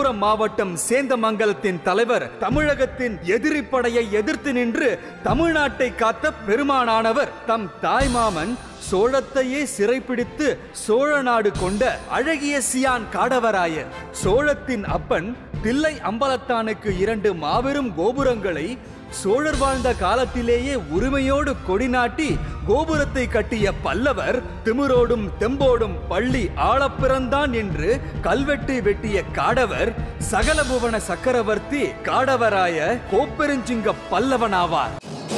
விழுப்புரம் மாவட்டம் சேந்தமங்கலத்தின் தலைவர் தமிழகத்தின் எதிரி படையை எதிர்த்து நின்று தமிழ்நாட்டை காத்த பெருமானானவர் தம் தாய்மாமன் சோழத்தையே சிறைப்பிடித்து சோழ நாடு கொண்ட அழகிய சியான் காடவராயர் சோழத்தின் அப்பன் தில்லை அம்பலத்தானுக்கு இரண்டு மாபெரும் கோபுரங்களை சோழர் வாழ்ந்த காலத்திலேயே உரிமையோடு கொடி நாட்டி கோபுரத்தை கட்டிய பல்லவர் திமிரோடும் தெம்போடும் பள்ளி ஆளப்பிறந்தான் என்று கல்வெட்டு வெட்டிய காடவர் சகலபுவன சக்கரவர்த்தி காடவராய கோப்பெருஞ்சிங்க பல்லவனாவார்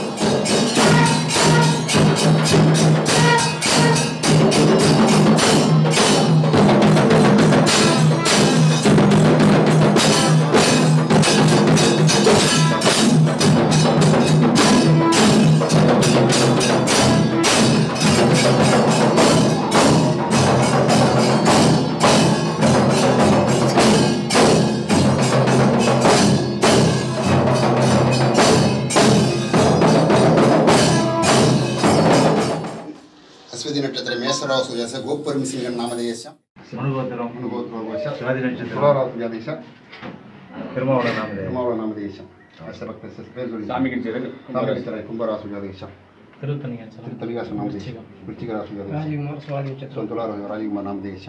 ಅಶ್ವತಿ ನಕ್ಷತ್ರ ಮೇಷರಾವ ಸೂರ್ಯಾಸ ಗೋಪುರಂ ಸಿಂಗನ್ ನಾಮಧೇಯಸ್ಯ ಮನುಗೋತ್ರಂ ಅನುಭವತ್ವಗೋಶ ಶಿವಾಜಿ ನಕ್ಷತ್ರ ತುಲಾರಾವ ಸೂರ್ಯಾದೇಶ ತಿರುಮಾವಳ ನಾಮದೇ ತಿರುಮಾವಳ ನಾಮಧೇಯಶ ಅಷ್ಟಭಕ್ತ ಸ್ವಾಮಿ சாமிக்கு ಸಾಮಿಗಿಚ್ಚರ ಕುಂಭರಾವ ಸೂರ್ಯಾದೇಶ ತಲಿಗಾಸ ನಾಮಧೇಶ ವೃತ್ತಿಗರಾವ ಸೂರ್ಯಾದೇಶ ಸ್ವಂತ ತುಲಾರಾವ ರಾಜಕುಮಾರ್ ನಾಮಧೇಯಶ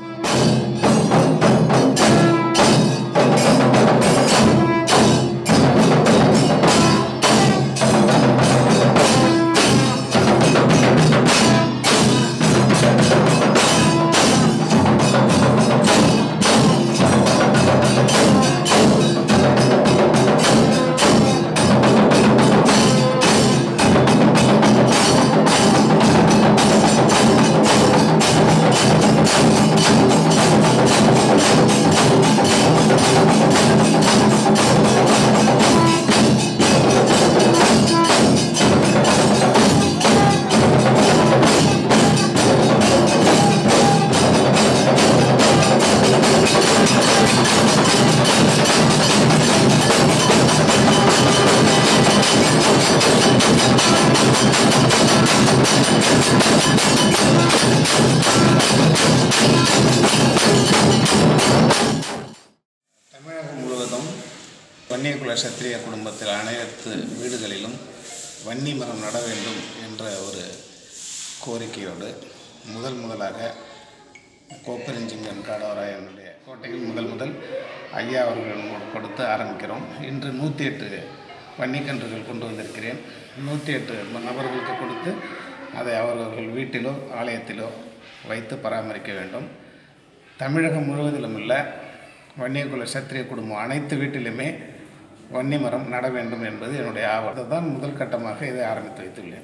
தமிழகம் முழுவதும் வன்னியகுல சத்திரிய குடும்பத்தில் அனைத்து வீடுகளிலும் வன்னி மரம் நட வேண்டும் என்ற ஒரு கோரிக்கையோடு முதல் முதலாக கோப்பெருஞ்சிங்கன் காடவராயனுடைய கோட்டையில் முதல் முதல் ஐயா அவர்கள் கொடுத்து ஆரம்பிக்கிறோம் இன்று நூற்றி எட்டு வன்னிக்கன்றுகள் கொண்டு வந்திருக்கிறேன் நூற்றி எட்டு நபர்களுக்கு கொடுத்து அதை அவரவர்கள் வீட்டிலோ ஆலயத்திலோ வைத்து பராமரிக்க வேண்டும் தமிழகம் முழுவதிலும் உள்ள வன்னியகுல சத்திரிய குடும்பம் அனைத்து வீட்டிலுமே வன்னி மரம் நட வேண்டும் என்பது என்னுடைய ஆவல் தான் முதல் கட்டமாக இதை ஆரம்பித்து வைத்துள்ளேன்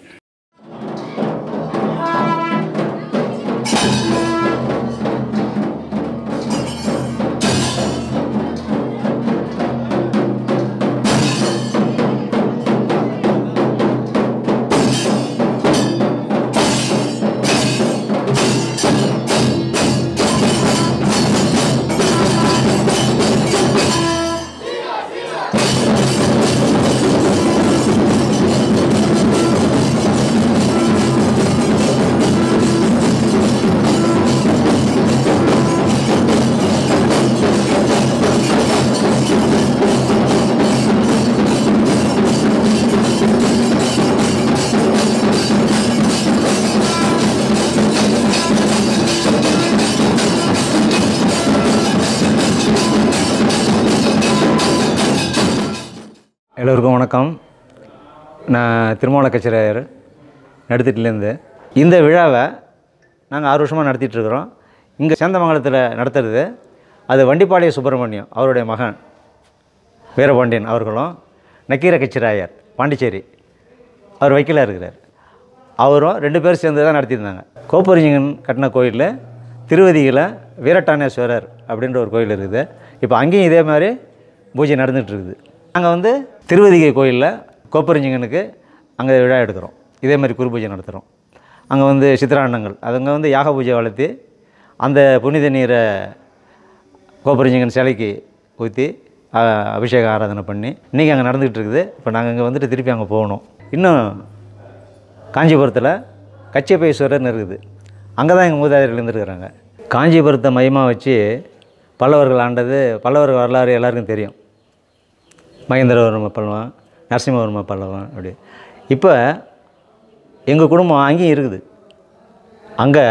எல்லோருக்கும் வணக்கம் நான் திருமாவள கச்சராயர் நடுத்திட்டுலேருந்து இந்த விழாவை நாங்கள் ஆறு வருஷமாக நடத்திட்டுருக்குறோம் இங்கே சேந்தமங்கலத்தில் நடத்துறது அது வண்டிப்பாளைய சுப்பிரமணியம் அவருடைய மகன் வீரபாண்டியன் அவர்களும் நக்கீர கச்சிராயர் பாண்டிச்சேரி அவர் வைக்கலாக இருக்கிறார் அவரும் ரெண்டு பேரும் சேர்ந்து தான் நடத்தியிருந்தாங்க கோப்பரிஞ்சிங்கன் கட்டின கோயிலில் திருவதியில் வீரட்டானேஸ்வரர் அப்படின்ற ஒரு கோயில் இருக்குது இப்போ அங்கேயும் இதே மாதிரி பூஜை நடந்துகிட்டு இருக்குது நாங்கள் வந்து திருவதிகை கோயிலில் கோப்பரிஞ்சிங்கனுக்கு அங்கே விழா எடுக்கிறோம் இதே மாதிரி குரு பூஜை நடத்துகிறோம் அங்கே வந்து சித்திராண்டங்கள் அதுங்க வந்து யாக பூஜை வளர்த்தி அந்த புனித நீரை கோபுரஞ்சிங்கன் சிலைக்கு ஊற்றி அ- அபிஷேக ஆராதனை பண்ணி இன்றைக்கி அங்கே நடந்துகிட்டு இருக்குது இப்போ நாங்கள் இங்கே வந்துட்டு திருப்பி அங்கே போகணும் இன்னும் காஞ்சிபுரத்தில் கச்சியப்பேஸ்வரர்னு இருக்குது அங்கே தான் எங்கள் மூதாதையர்கள் இருந்துருக்குறாங்க காஞ்சிபுரத்தை மையமாக வச்சு பல்லவர்கள் ஆண்டது பல்லவர் வரலாறு எல்லாருக்கும் தெரியும் மகேந்திரவர்ம பல்லவன் நரசிம்மவர்ம பல்லவன் அப்படி இப்போ எங்கள் குடும்பம் அங்கேயும் இருக்குது அங்கே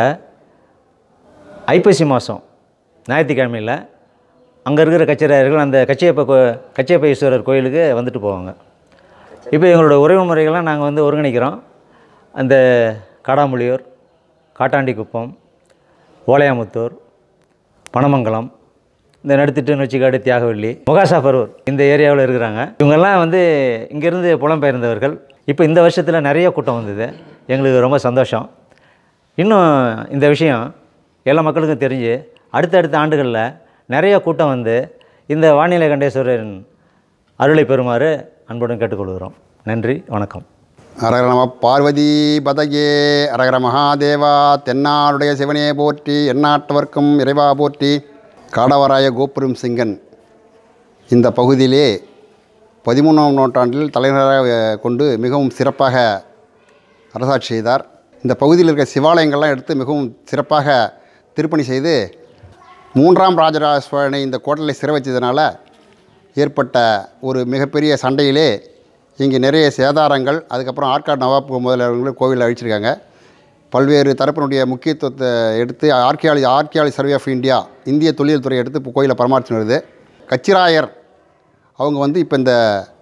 ஐப்பசி மாதம் ஞாயிற்றுக்கிழமையில் அங்கே இருக்கிற கச்சேரியர்கள் அந்த கச்சியப்ப கோ கச்சியப்ப ஈஸ்வரர் கோயிலுக்கு வந்துட்டு போவாங்க இப்போ எங்களோட உறவு முறைகள்லாம் நாங்கள் வந்து ஒருங்கிணைக்கிறோம் அந்த காடாமொழியூர் காட்டாண்டிக்குப்பம் ஓலையாமுத்தூர் பனமங்கலம் இந்த நடுத்திட்டு நொச்சிக்காடு தியாகவள்ளி முகாசாபரூர் இந்த ஏரியாவில் இருக்கிறாங்க இவங்கெல்லாம் வந்து இங்கேருந்து புலம்பெயர்ந்தவர்கள் இப்போ இந்த வருஷத்தில் நிறைய கூட்டம் வந்தது எங்களுக்கு ரொம்ப சந்தோஷம் இன்னும் இந்த விஷயம் எல்லா மக்களுக்கும் தெரிஞ்சு அடுத்தடுத்த ஆண்டுகளில் நிறைய கூட்டம் வந்து இந்த வானிலை கண்டேஸ்வரன் அருளை பெறுமாறு அன்புடன் கேட்டுக்கொள்கிறோம் நன்றி வணக்கம் அரகர நம பார்வதி பதகே அரகர மகாதேவா தென்னாடுடைய சிவனே போற்றி எந்நாட்டவர்க்கும் இறைவா போற்றி காடவராய கோபுரம் சிங்கன் இந்த பகுதியிலே பதிமூணாம் நூற்றாண்டில் தலைநகராக அஹ், கொண்டு மிகவும் சிறப்பாக அரசாட்சி செய்தார் இந்த பகுதியில் இருக்க சிவாலயங்கள்லாம் எடுத்து மிகவும் சிறப்பாக திருப்பணி செய்து மூன்றாம் ராஜராஜ சோழனை இந்த கோட்டையில் சிறை வச்சதுனால ஏற்பட்ட ஒரு மிகப்பெரிய சண்டையிலே இங்கே நிறைய சேதாரங்கள் அதுக்கப்புறம் ஆற்காடு நவாப் முதலியவர்களும் கோவிலில் அழிச்சிருக்காங்க பல்வேறு தரப்பினுடைய முக்கியத்துவத்தை எடுத்து archaeology archaeology survey of India இந்திய தொழில் துறை எடுத்து இப்போ கோயிலை பராமரித்து வருது கச்சிராயர் அவங்க வந்து இப்போ இந்த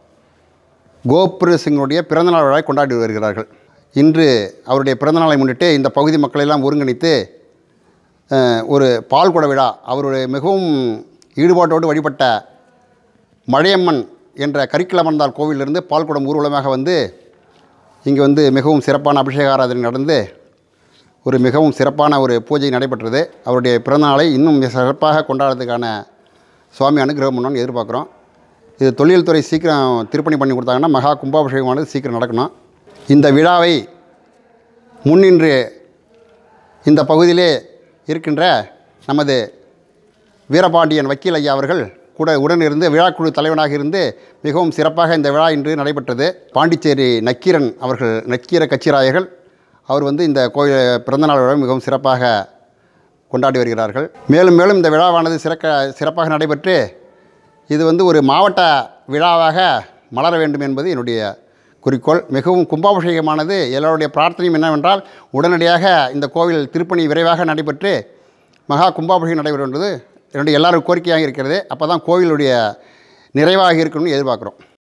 கோபுர சிங்கனுடைய பிறந்தநாள் விழாவை கொண்டாடி வருகிறார்கள் இன்று அவருடைய பிறந்தநாளை முன்னிட்டு இந்த பகுதி மக்களெல்லாம் ஒருங்கிணைத்து அஹ், ஒரு பால்குட விழா அவருடைய மிகவும் ஈடுபாட்டோடு வழிபட்ட மழையம்மன் என்ற கரிக்கலமர்ந்தால் கோவிலிருந்து பால்குடம் ஊர்வலமாக வந்து இங்கே வந்து மிகவும் சிறப்பான அபிஷேக ஆராதனை நடந்து ஒரு மிகவும் சிறப்பான ஒரு பூஜை நடைபெற்றது அவருடைய பிறந்தநாளை இன்னும் மிக சிறப்பாக கொண்டாடுறதுக்கான சுவாமி அனுகிரகம் பண்ணணும்னு எதிர்பார்க்குறோம் இது தொழில்துறை சீக்கிரம் திருப்பணி பண்ணி கொடுத்தாங்கன்னா மகா கும்பாபிஷேகமானது சீக்கிரம் நடக்கணும் இந்த விழாவை முன்னின்று இந்த பகுதியிலே இருக்கின்ற நமது வீரபாண்டியன் வக்கீல் ஐயா அவர்கள் கூட உடன் இருந்து விழாக்குழு தலைவனாக இருந்து மிகவும் சிறப்பாக இந்த விழா இன்று நடைபெற்றது பாண்டிச்சேரி நக்கீரன் அவர்கள் நக்கீர கச்சிராயர்கள் அவர் வந்து இந்த கோயில் பிறந்தநாள் விழா மிகவும் சிறப்பாக கொண்டாடி வருகிறார்கள் மேலும் மேலும் இந்த விழாவானது சிறக்க சிறப்பாக நடைபெற்று இது வந்து ஒரு மாவட்ட விழாவாக மலர வேண்டும் என்பது என்னுடைய குறிக்கோள் மிகவும் கும்பாபிஷேகமானது எல்லோருடைய பிரார்த்தனையும் என்னவென்றால் உடனடியாக இந்த கோவில் திருப்பணி விரைவாக நடைபெற்று மகா கும்பாபிஷேகம் நடைபெறும் என்பது என்னுடைய எல்லாரும் கோரிக்கையாக இருக்கிறது அப்போ தான் கோவிலுடைய நிறைவாக இருக்கணும்னு எதிர்பார்க்குறோம்